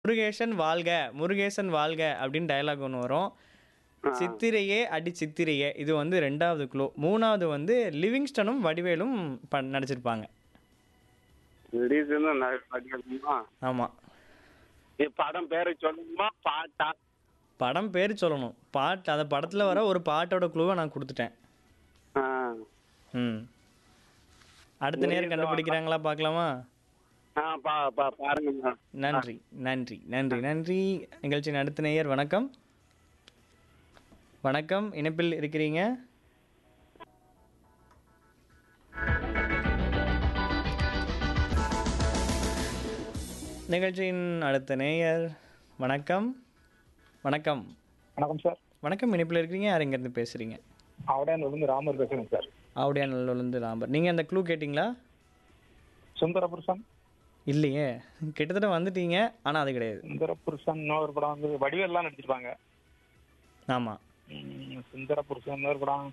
முருகேசன் வாழ்க முருகேசன் வாழ்க அப்படின்னு டயலாக் ஒன்று வரும் ஆ. சித்திரையே அடி சித்திரையே இது வந்து ரெண்டாவது க்ளூ மூணாவது வந்து லிவிங்ஸ்டனும் வடிவேலும் ப நடிச்சிருப்பாங்க திடீர்னு நான் படிக்கணுமா ஆமாம் என் படம் பேரை சொல்லணுமா பாட்டா படம் பேர் சொல்லணும் பாட்டு அந்த படத்தில் வர ஒரு பாட்டோட க்ளூவை நான் கொடுத்துட்டேன் ஆ. ம் அடுத்த நேரம் கண்டுபிடிக்கிறாங்களா பார்க்கலாமா ஆ பா பா பாருங்க நன்றி நன்றி நன்றி நன்றி நிகழ்ச்சியின் அடுத்த நேயர் வணக்கம் வணக்கம் இணைப்பில் இருக்கிறீங்க நிகழ்ச்சியின் அடுத்த நேயர் வணக்கம் வணக்கம் வணக்கம் சார் வணக்கம் இணைப்பில் இருக்கிறீங்க யார் இங்கேருந்து பேசுகிறீங்க அவடையானூர்லேருந்து ராமர் பேசுகிறேன் சார் ஆவுடையா நல்லூர்லேருந்து ராம்பர் நீங்கள் அந்த க்ளூ கேட்டிங்களா சுந்தர புருஷன் இல்லையே கிட்டத்தட்ட வந்துட்டீங்க ஆனால் அது கிடையாது சுந்தர புருஷன் ஒரு படம் வந்து வடிவேல்லாம் நடிச்சிருப்பாங்க ஆமாம் ம், சுந்தர புருஷன் ஒரு படம்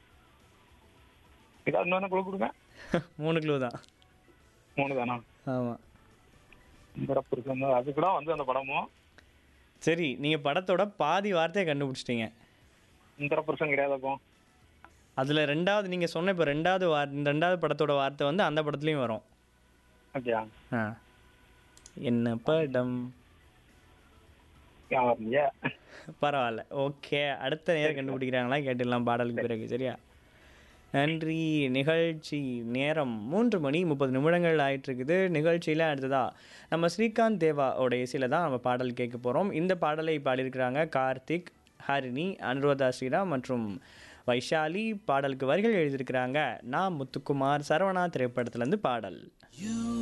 ஏதாவது இன்னொன்று குழு கொடுங்க மூணு க்ளூ தான் மூணு தானா ஆமாம் சுந்தர புருஷன் அது கூட வந்து அந்த படமும் சரி நீங்கள் படத்தோட பாதி வார்த்தையை கண்டுபிடிச்சிட்டீங்க சுந்தர புருஷன் கிடையாது அப்போ அதில் ரெண்டாவது நீங்கள் சொன்ன இப்போ ரெண்டாவது வார் இந்த ரெண்டாவது படத்தோட வார்த்தை வந்து அந்த படத்துலையும் வரும் அப்படியா ஆ என்ன படம் ஞாபகம் இல்லையா பரவாயில்ல ஓகே அடுத்த நேரம் கண்டுபிடிக்கிறாங்களா கேட்டுடலாம் பாடலுக்கு பிறகு சரியா நன்றி நிகழ்ச்சி நேரம் மூன்று மணி முப்பது நிமிடங்கள் ஆயிட்டு இருக்குது நிகழ்ச்சியில் அடுத்ததா நம்ம ஸ்ரீகாந்த் தேவாவோட இசையில் தான் நம்ம பாடல் கேட்க போகிறோம் இந்த பாடலை பாடியிருக்கிறாங்க கார்த்திக் ஹரிணி அனுரோதா ஸ்ரீராம் மற்றும் வைஷாலி பாடலுக்கு வரிகள் எழுதியிருக்கிறாங்க நான் முத்துக்குமார் சரவணா திரைப்படத்துலேருந்து பாடல்